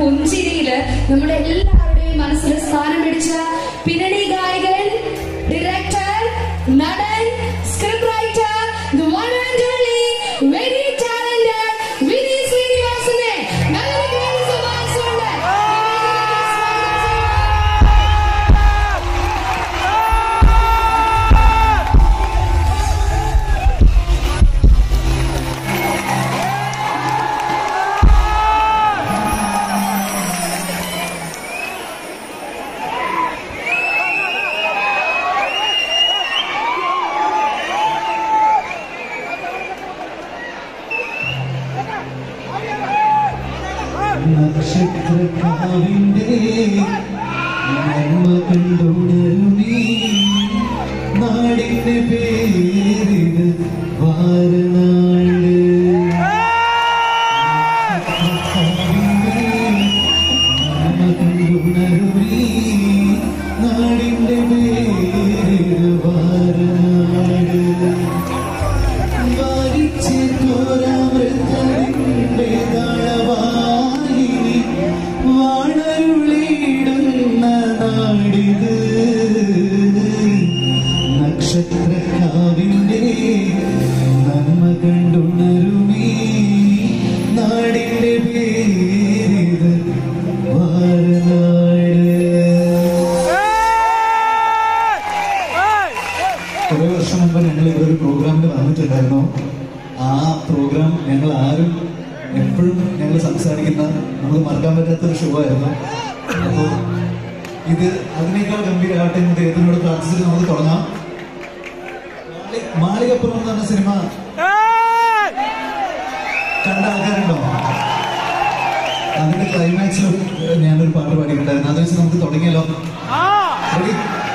പുഞ്ചിരിയില് നമ്മുടെ എല്ലാവരുടെയും മനസ്സിൽ സ്ഥാനം പിടിച്ച പിന്നണി ഗായകൻ ഡയറക്ടർ നടൻ script writer the one and only very talented Vineeth ശ്രീനിവാസനെ നല്ലൊരു കൈയ്യടി സമ്മാനിച്ചുകൊണ്ട് നക്ഷത്രക്കാവിന്റെ നന്മ കണ്ടുണരുമീ നാടിന്റെ പേരിത് വാരനാട് നക്ഷത്രക്കാവിന്റെ നന്മ കണ്ടുണരുമീ നാടിന്റെ പേരിത് വാരനാട് വാരിച്ച് തോരാമൃതന്റെ താളവാഹിനി വാണരുളിയിടുന്ന നാടിത് നക്ഷത്രക്കാവിന്റെ നന്മ കണ്ടുണരുമീ നാടിന്റെ പേരിത് വാരനാട് കുറെ വർഷം മുമ്പ് ഞങ്ങൾ ഇവിടെ ഒരു പ്രോഗ്രാമിന് വന്നിട്ടുണ്ടായിരുന്നു ആ പ്രോഗ്രാം ഞങ്ങൾ ആരും എപ്പോഴും ഞങ്ങൾ സംസാരിക്കുന്ന നമുക്ക് മറക്കാൻ പറ്റാത്ത ഒരു ഷോ ആയിരുന്നു അപ്പോൾ ഇത് അതിനേക്കാൾ ഗംഭീരമാകട്ടെ എന്ന് ദൈവത്തിനോട് പ്രാർത്ഥിച്ചിട്ട് നമുക്ക് തുടങ്ങാം മാളി- മാളികപ്പുറം എന്ന് പറഞ്ഞ സിനിമ കണ്ട ആൾക്കാരുണ്ടോ അതിന്റെ ക്ലൈമാക്സിൽ ഞാനൊരു പാട്ട് പാടിയിട്ടുണ്ടായിരുന്നു അത് വെച്ച് നമുക്ക് തുടങ്ങിയല്ലോ റെഡി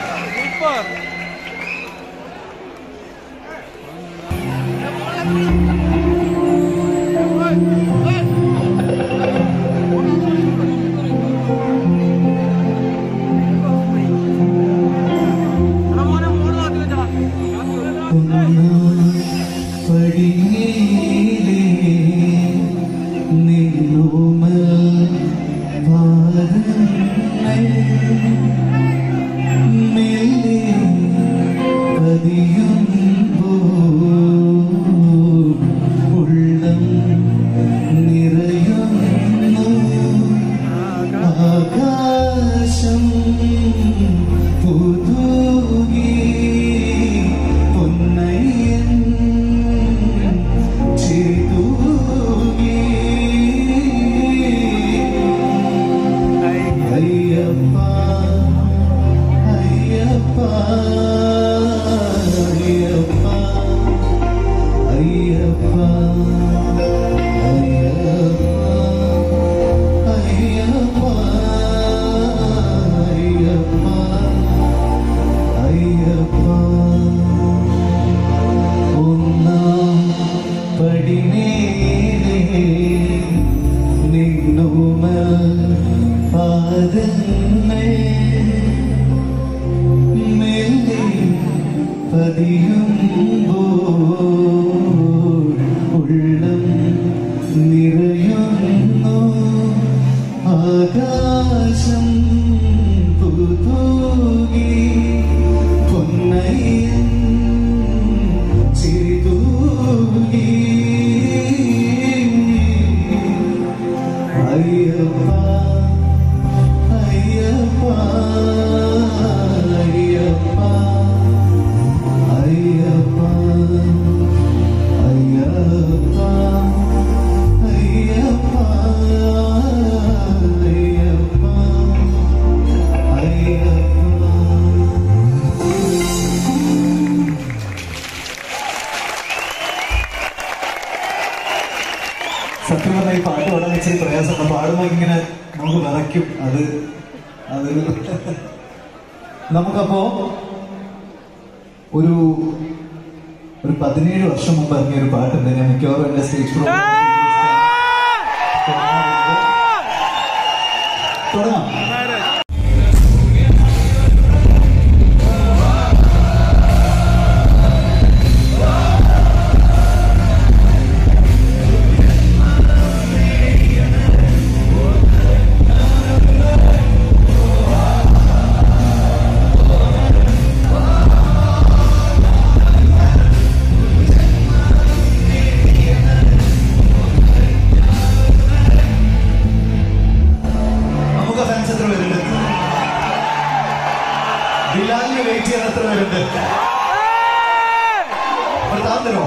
ആകാശം പുതുകി പൊന്നയ്യൻ ചിരിതൂകി അയ്യപ്പ അയ്യപ്പ അയ്യപ്പ അയ്യപ്പ അയ്യപ്പ അയ്യപ്പ അയ്യപ്പ അയ്യപ്പ ഒന്നാം പടിമേലെ നിന്നുമ പാദങ്ങൾ മെല്ലെ പതിയുമ്പോൾ ഉള്ളം നിറയുന്നു ആകാശം പുതുകി പൊന്നയ്യൻ ചിരിതൂകി അയ്യപ്പ അയ്യപ്പ അയ്യപ്പ അയ്യപ്പ അയ്യപ്പ അയ്യപ്പ അയ്യപ്പ അയ്യപ്പ സത്യം പറഞ്ഞാൽ ഈ പാട്ട് പാടാൻ ഇച്ചിരി പ്രയാസമാണ് പാടുമ്പോൾ ഇങ്ങനെ നമുക്ക് വിറയ്ക്കും അത് അത് നമുക്കപ്പോ ഒരു ഒരു പതിനേഴ് വർഷം മുമ്പ് ഇറങ്ങിയ ഒരു പാട്ടുണ്ട് ഞാൻ മിക്കവാറും എന്റെ സ്റ്റേജ് പ്രോഗ്രാം തുടങ്ങാം ആ ചെയ്യാൻ എത്ര പേരുണ്ട് ഒരു താൻ തരുമോ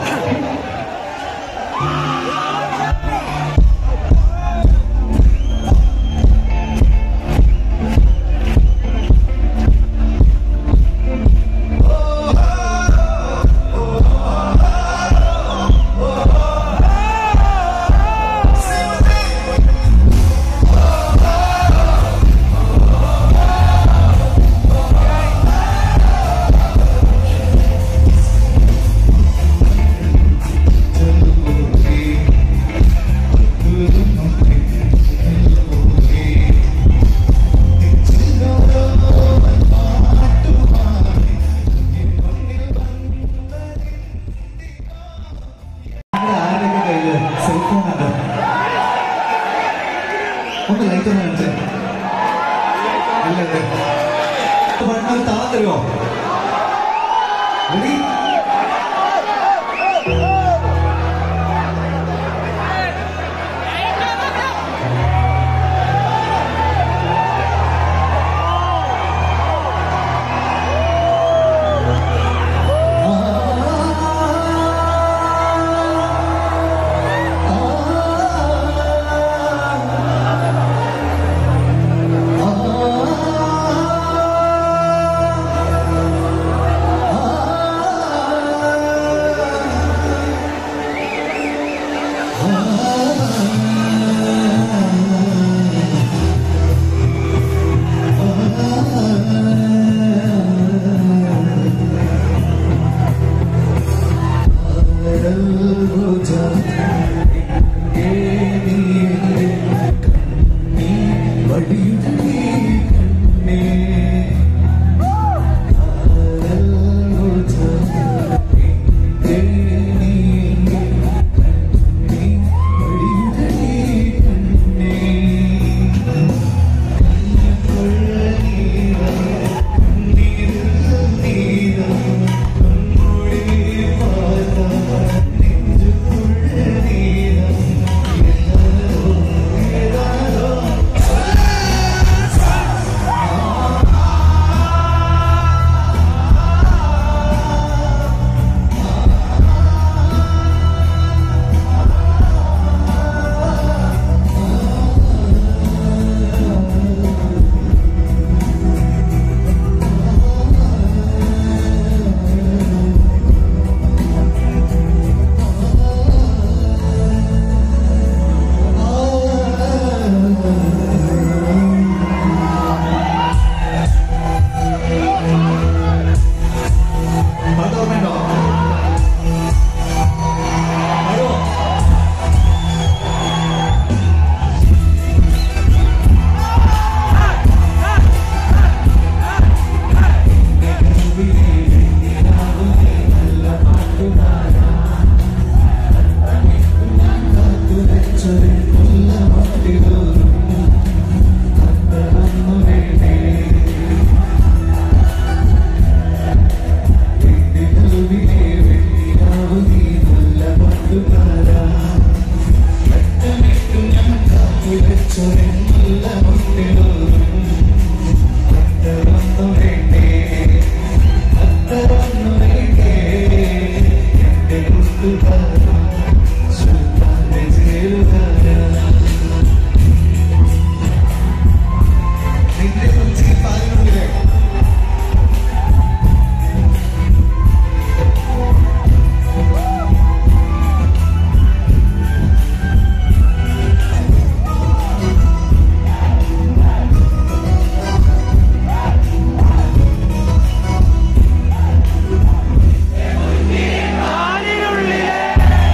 നിങ്ങളുടെ ആരുടെയൊക്കെ കയ്യില് സെൽഫോൺ ഉണ്ട് ഒന്ന് ലൈറ്റ് ഒന്ന് കാണിച്ചേ ഇല്ല ഇല്ല പണ്ട് താൻ തരുമോ റെഡി പാട്ട് ഓർമ്മയുണ്ടോ പാടുവോ നിന്റെ കൊച്ചി പാലിനുള്ളിലെ പാലിനുള്ളിലെ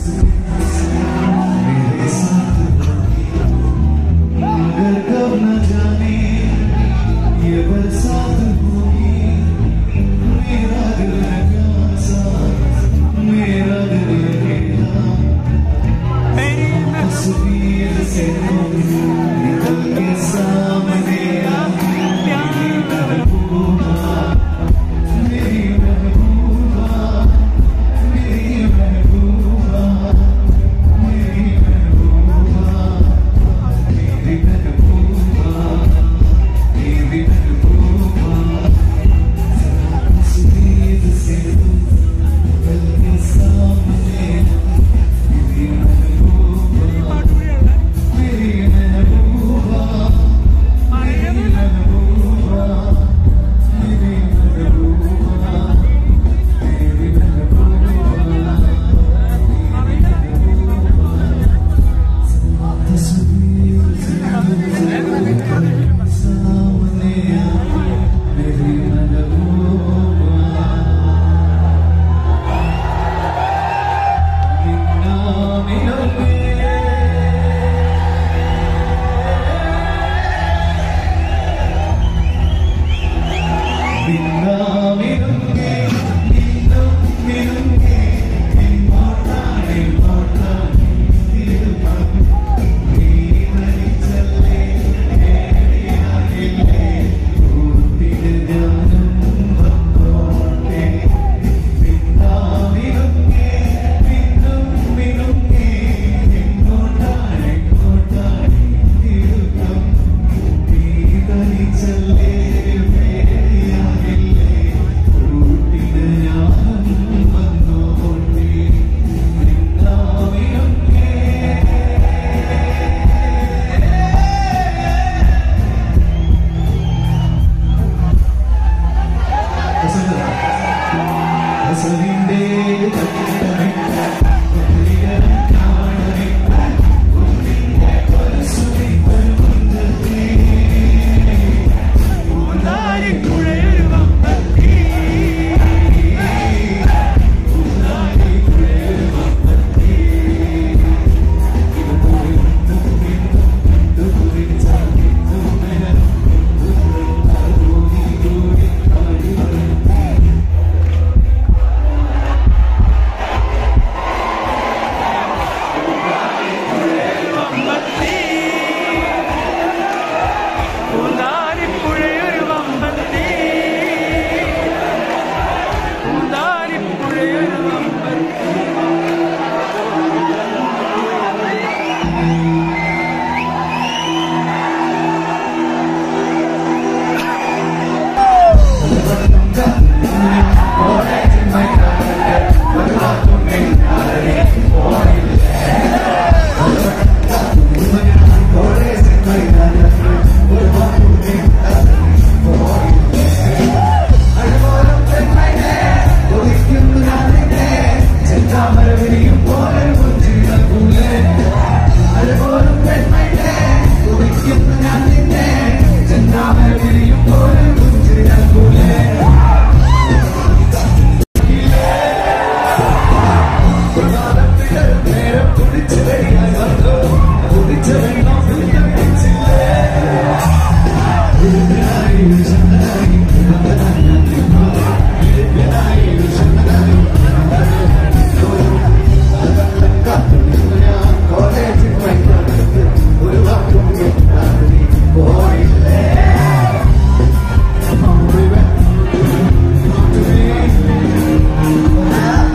मेरे साथ मगर कब न जाने ये बरसात होगी मेरा दिल है प्यासा मेरा दिल अकेला तस्वीर से तुम निकल के सामने आई मेरी महबूबा मेरी महबूबा मेरी महबूबा मेरी महबूबा मेरी महबूबा मेरी महबूबा तस्वीर से तुम निकल के सामने मेरी महबूबा मेरी महबूबा मेरी महबूबा मेरी महबूबा मेरी महबूबा तस्वीर से सामने आई मेरी महबूबा निन्ना मिलोगे നിന്നാ മിനുങ്ങേ നിന്നും മിനുങ്ങേ നിന്നോട്ടാണ് ഇങ്ങോട്ടാണ് തിരുമം നീ മരിച്ചല്ലേ നേടിയാകില്ലേ കൂട്ടിന് ഞാനും വന്നോട്ടെ നിന്നാ മിനുങ്ങേ നിന്നും മിനുങ്ങേ നിന്നോട്ടാണ് ഇങ്ങോട്ടാണ് തിരുമം നീ മരിച്ചല്ലേ നേടിയാകില്ലേ കൂട്ടിന് ഞാനും വന്നോട്ടെ നിന്നാ മിനുങ്ങേ ഹസനിന്റെ കട്ടിടമേ കുട്ടികൾ കാണമേ കുട്ടിന്റെ പരസുതി പരുമന്തേ പൂന്താരിപ്പുഴയൊരു വമ്പത്തി പൂന്താരിപ്പുഴയൊരു വമ്പത്തി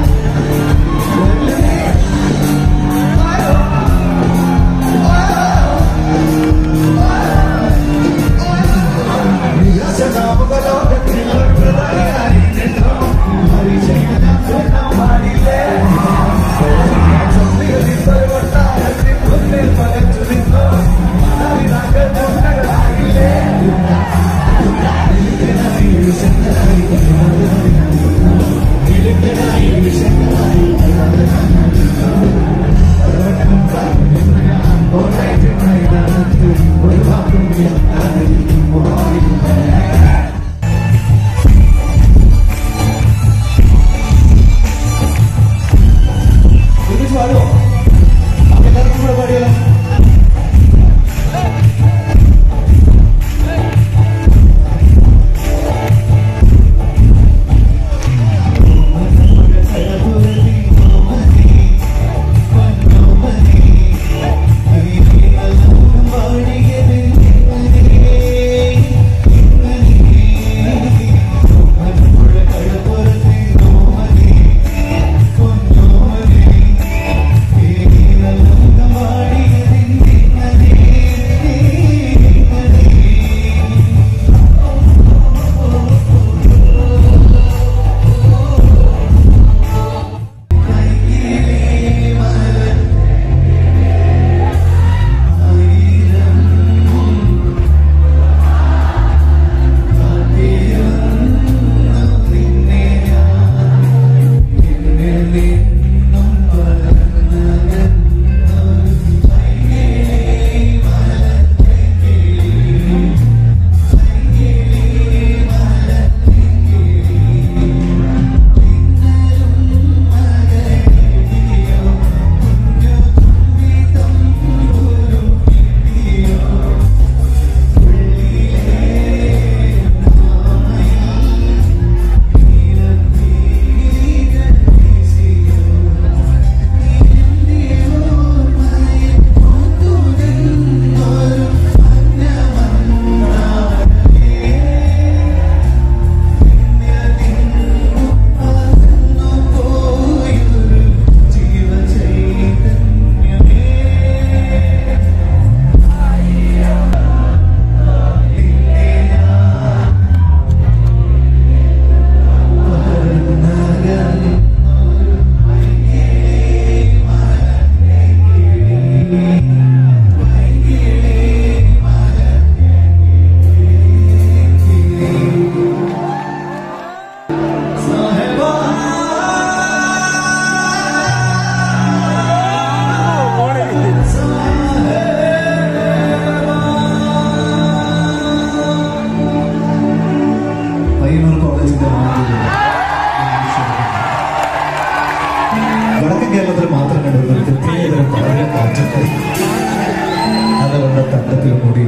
Oh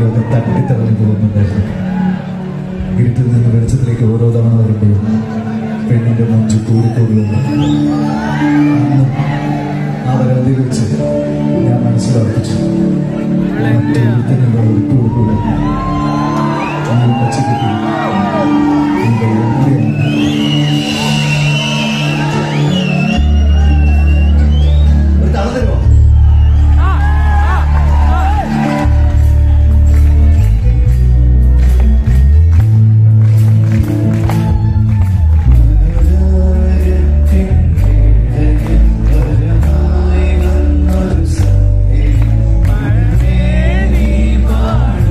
ലോകം തട്ടിത്തറഞ്ഞു പോകുന്നുണ്ടായിരുന്നു ഇരുട്ടിൽ നിന്ന് വെളിച്ചത്തിലേക്ക് ഓരോ തവണ വരുമ്പോഴും പെണ്ണിന്റെ മഞ്ചു കൂടിക്കൂടി വന്നു അന്ന് ആ വരാതി വെച്ച് ഞാൻ മനസ്സിലാക്കിച്ചു മറ്റൊരുത്തനുള്ള വിട്ടുകൊടുക്കുക ഈ പച്ചക്കുട്ടി എന്റെ ഉമ്മയാണ് ഒരു തള തരുമോ നീ പാട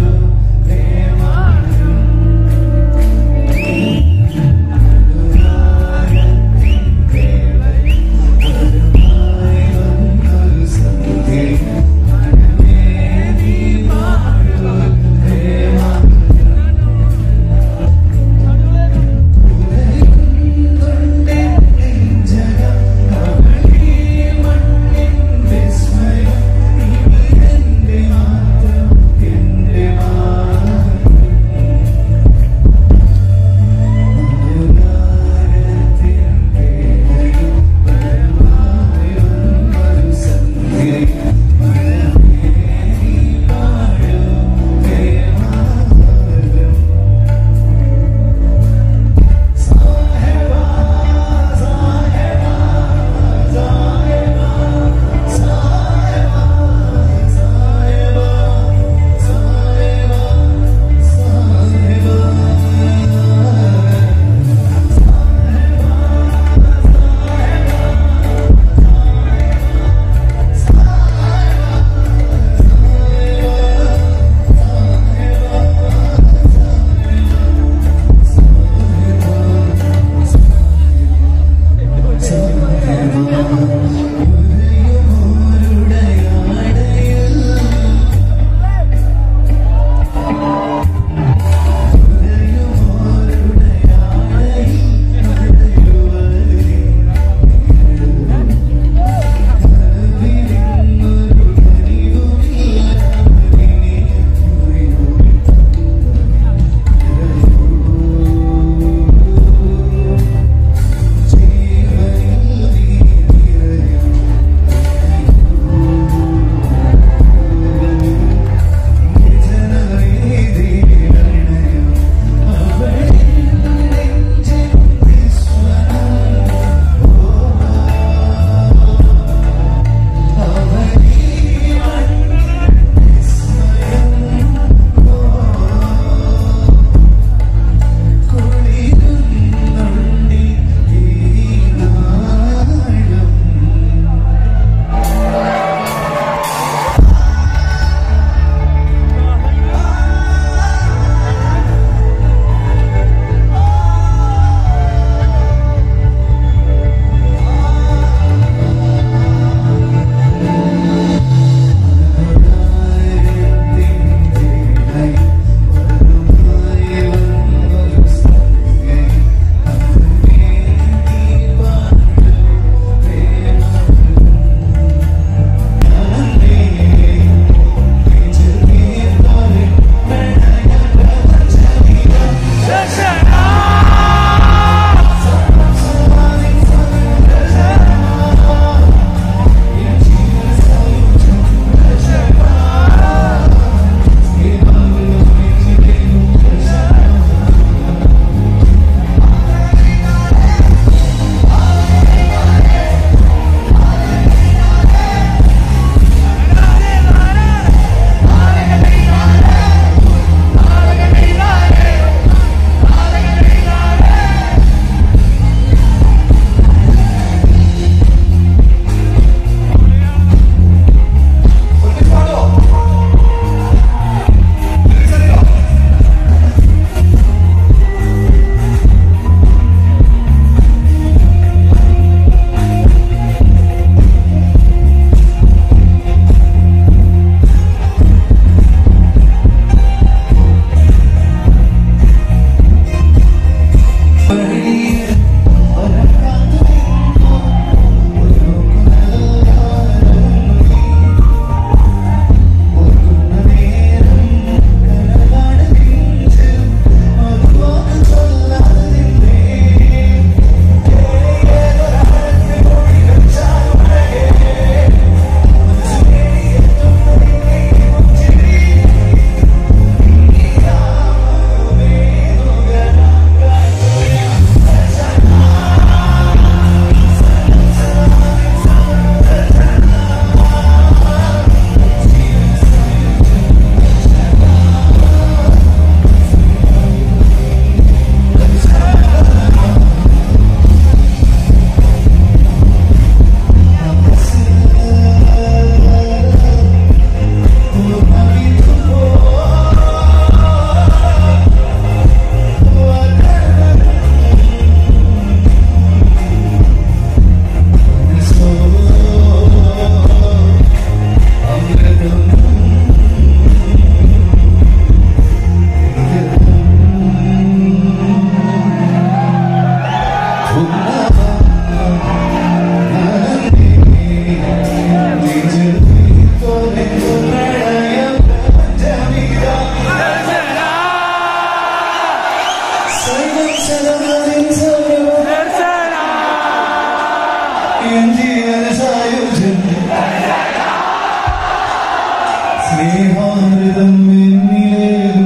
സ്നേഹാമൃതം എന്നിലേകും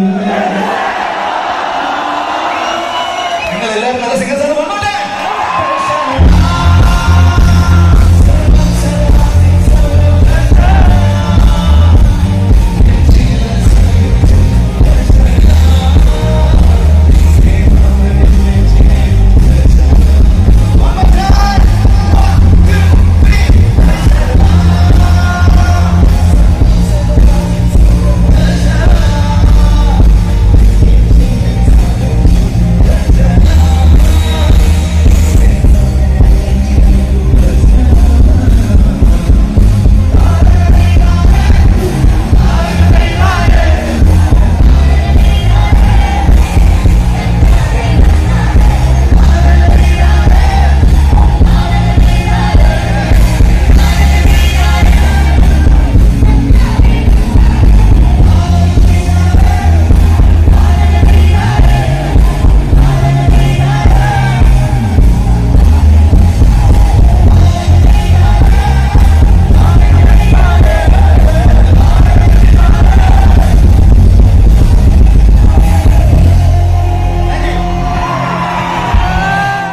നിങ്ങൾ എല്ലാവരും നല്ല സിംഗേഴ്സ് ആണ് വന്നോട്ടെ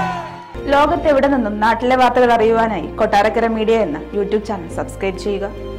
ലോകത്തെവിടെ നിന്നും നാട്ടിലെ വാർത്തകൾ അറിയുവാനായി കൊട്ടാരക്കര മീഡിയ എന്ന യൂട്യൂബ് ചാനൽ സബ്സ്ക്രൈബ് ചെയ്യുക